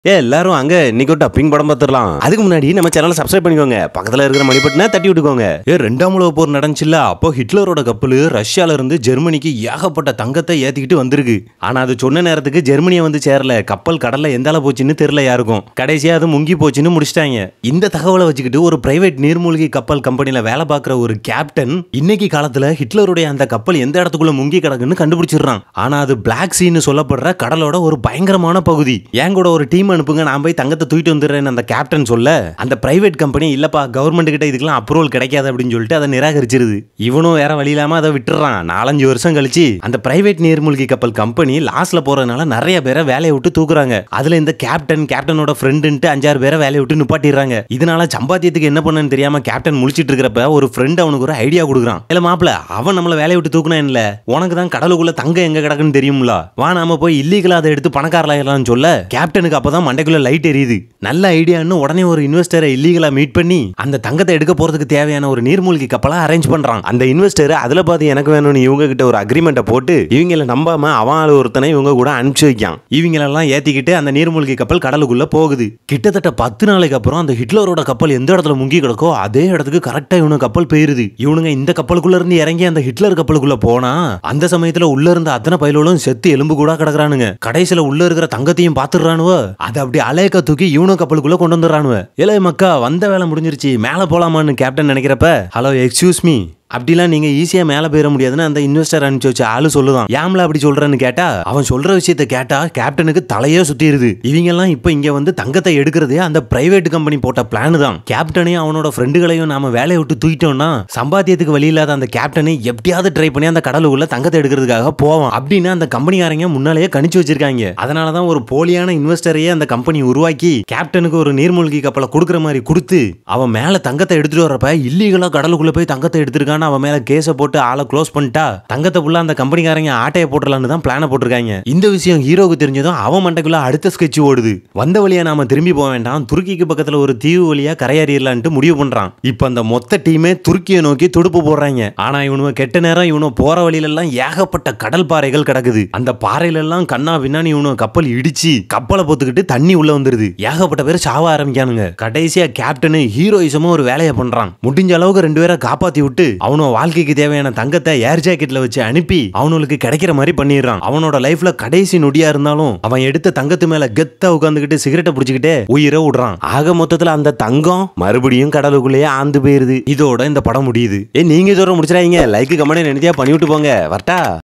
ஏ எல்லாரும் அங்க இன்னைக்கு ஒரு டப்பிங் படம் பார்த்துடலாம் அதுக்கு முன்னாடி நம்ம சேனலை சப்ஸ்கிரைப் பண்ணிக்கோங்க பக்கத்துல இருக்கிற மணி பட்டனை தட்டி விட்டுக்கோங்க ஏ ரெண்டாம் உலக போர் நடந்துச்சுல்ல அப்போ ஹிட்லரோட கப்பல் ரஷ்யால இருந்து ஜெர்மனிக்கு ஏகப்பட்ட தங்கத்தை ஏத்திக்கிட்டு வந்திருக்கு ஆனா அது சொன்ன நேரத்துக்கு ஜெர்மனியை வந்து சேரல கப்பல் கடல்ல எந்த அளவு போச்சுன்னு தெரியல யாருக்கும் கடைசியா அது முங்கி போச்சுன்னு முடிச்சிட்டாங்க இந்த தகவலை வச்சுக்கிட்டு ஒரு பிரைவேட் நீர்மூழ்கி கப்பல் கம்பெனில வேலை பார்க்குற ஒரு கேப்டன் இன்னைக்கு காலத்துல ஹிட்லருடைய அந்த கப்பல் எந்த இடத்துக்குள்ள முங்கி கிடக்குன்னு கண்டுபிடிச்சிடுறான் ஆனா அது பிளாக் சீன்னு சொல்லப்படுற கடலோட ஒரு பயங்கரமான பகுதி என் கூட ஒரு டீம் அனுப்புங்க நான் போய் தங்கத்தை தூக்கிட்டு வந்துடுறேன்னு அந்த கேப்டன் சொல்ல அந்த பிரைவேட் கம்பெனி இல்லப்பா கவர்மெண்ட் கிட்ட இதுக்கெல்லாம் அப்ரூவல் கிடைக்காது அப்படின்னு சொல்லிட்டு அதை நிராகரிச்சிருது இவனும் வேற வழி இல்லாம அதை விட்டுறான் நாலஞ்சு வருஷம் கழிச்சு அந்த பிரைவேட் நீர்மூழ்கி கப்பல் கம்பெனி லாஸ்ட்ல போறதுனால நிறைய பேரை வேலையை விட்டு தூக்குறாங்க அதுல இந்த கேப்டன் கேப்டனோட ஃப்ரெண்டுன்ட்டு அஞ்சாறு பேரை வேலையை விட்டு நிப்பாட்டிடுறாங்க இதனால சம்பாத்தியத்துக்கு என்ன பண்ணன்னு தெரியாம கேப்டன் முழிச்சிட்டு இருக்கிறப்ப ஒரு ஃப்ரெண்ட் அவனுக்கு ஒரு ஐடியா கொடுக்குறான் இல்ல மாப்பிள அவன் நம்மள வேலையை விட்டு தூக்குனா இல்ல உனக்கு தான் கடலுக்குள்ள தங்கம் எங்க கிடக்குன்னு தெரியும்ல வா நாம போய் இல்லீகலா அதை எடுத்து பணக்காரலாயிரலாம்னு சொல்ல கேப்டனுக்கு அப்பதான் மண்டைக்குள்ள லைட் எரியுது நல்ல ஐடியான்னு உடனே ஒரு இன்வெஸ்டரை இல்லீகலா மீட் பண்ணி அந்த தங்கத்தை எடுக்க போறதுக்கு தேவையான ஒரு நீர்மூழ்கி கப்பலை அரேஞ்ச் பண்றான் அந்த இன்வெஸ்டர் அதுல பார்த்து எனக்கு வேணும்னு இவங்க கிட்ட ஒரு அக்ரிமெண்ட்டை போட்டு இவங்கள நம்பாம அவன் ஆளு ஒருத்தனை இவங்க கூட அனுப்பிச்சு வைக்கான் இவங்களெல்லாம் ஏத்திக்கிட்டு அந்த நீர்மூழ்கி கப்பல் கடலுக்குள்ள போகுது கிட்டத்தட்ட பத்து நாளைக்கு அப்புறம் அந்த ஹிட்லரோட கப்பல் எந்த இடத்துல முங்கி கிடக்கோ அதே இடத்துக்கு கரெக்டா இவனுக்கு கப்பல் போயிருது இவனுங்க இந்த கப்பலுக்குள்ள இருந்து இறங்கி அந்த ஹிட்லர் கப்பலுக்குள்ள போனா அந்த சமயத்துல உள்ள இருந்த அத்தனை பயிலும் செத்து எலும்பு கூட கிடக்குறானுங்க கடைசியில உள்ள இருக்கிற தங்கத்தையும் பாத்துடுறானுவ அதை அப்படி அலையக்க தூக்கி இவனும் கப்பலுக்குள்ள கொண்டு வந்துடுறானுவ இளைய மக்கா வந்த வேலை முடிஞ்சிருச்சு மேல போலாமான்னு கேப்டன் நினைக்கிறப்ப ஹலோ எக்ஸ்கியூஸ் மீ அப்படிலாம் நீங்க ஈஸியா மேல போயிட முடியாதுன்னு அந்த இன்வெஸ்டர் அனுப்பிச்சு வச்ச ஆளு சொல்லுதான் ஏம்ல அப்படி சொல்றேன்னு கேட்டா அவன் சொல்ற விஷயத்த கேட்டா கேப்டனுக்கு தலையே சுத்திடுது இவங்க எல்லாம் இப்ப இங்க வந்து தங்கத்தை எடுக்கிறதே அந்த பிரைவேட் கம்பெனி போட்ட பிளான் தான் கேப்டனையும் அவனோட ஃப்ரெண்டுகளையும் நாம வேலையை விட்டு தூக்கிட்டோம்னா சம்பாத்தியத்துக்கு வழி இல்லாத அந்த கேப்டனை எப்படியாவது ட்ரை பண்ணி அந்த கடலுக்குள்ள தங்கத்தை எடுக்கிறதுக்காக போவான் அப்படின்னு அந்த கம்பெனிக்காரங்க முன்னாலேயே கணிச்சு வச்சிருக்காங்க அதனாலதான் ஒரு போலியான இன்வெஸ்டரையே அந்த கம்பெனி உருவாக்கி கேப்டனுக்கு ஒரு நீர்மூழ்கி கப்பலை கொடுக்குற மாதிரி கொடுத்து அவன் மேல தங்கத்தை எடுத்துட்டு வரப்ப இல்லீகலா கடலுக்குள்ள போய் தங்கத்தை எடுத்திருக்கான்னு அவன் மேல கேஸை போட்டு ஆளை க்ளோஸ் பண்ணிட்டா தங்கத்தை ஃபுல்லா அந்த கம்பெனிக்காரங்க ஆட்டையை போட்டுடலான்னு தான் பிளான போட்டிருக்காங்க இந்த விஷயம் ஹீரோவுக்கு தெரிஞ்சதும் அவன் மண்டைக்குள்ள அடுத்த ஸ்கெட்ச் ஓடுது வந்த வழியா நாம திரும்பி போக வேண்டாம் துருக்கிக்கு பக்கத்துல ஒரு தீவு வழியா கரையேறிடலான்ட்டு முடிவு பண்றான் இப்ப அந்த மொத்த டீமே துருக்கியை நோக்கி துடுப்பு போடுறாங்க ஆனா இவனுவ கெட்ட நேரம் இவனு போற வழியில எல்லாம் ஏகப்பட்ட கடல் பாறைகள் கிடக்குது அந்த பாறையில எல்லாம் கண்ணா பின்னாடி இவனு கப்பல் இடிச்சு கப்பலை பொத்துக்கிட்டு தண்ணி உள்ள வந்துருது ஏகப்பட்ட பேர் சாவ ஆரம்பிக்கானுங்க கடைசியா கேப்டனு ஹீரோயிசமா ஒரு வேலையை பண்றான் முடிஞ்ச அளவுக்கு ரெண்டு பேரை காப்பாத்தி விட்டு அவனோட வாழ்க்கைக்கு தேவையான தங்கத்தை ஏர் ஜாக்கெட்ல வச்சு அனுப்பி அவனுக்கு கிடைக்கிற மாதிரி பண்ணிடுறான் அவனோட லைஃப்ல கடைசி நொடியா இருந்தாலும் அவன் எடுத்த தங்கத்து மேல கெத்தா உட்காந்துக்கிட்டு சிகரெட்டை பிடிச்சிக்கிட்டே உயிரை விடுறான் ஆக மொத்தத்துல அந்த தங்கம் மறுபடியும் கடலுக்குள்ளேயே ஆந்து போயிருது இதோட இந்த படம் முடியுது ஏ நீங்க இதோட முடிச்சிடாதீங்க லைக் கமெண்ட் நினைத்தியா பண்ணி விட்டு போங்க வரட்டா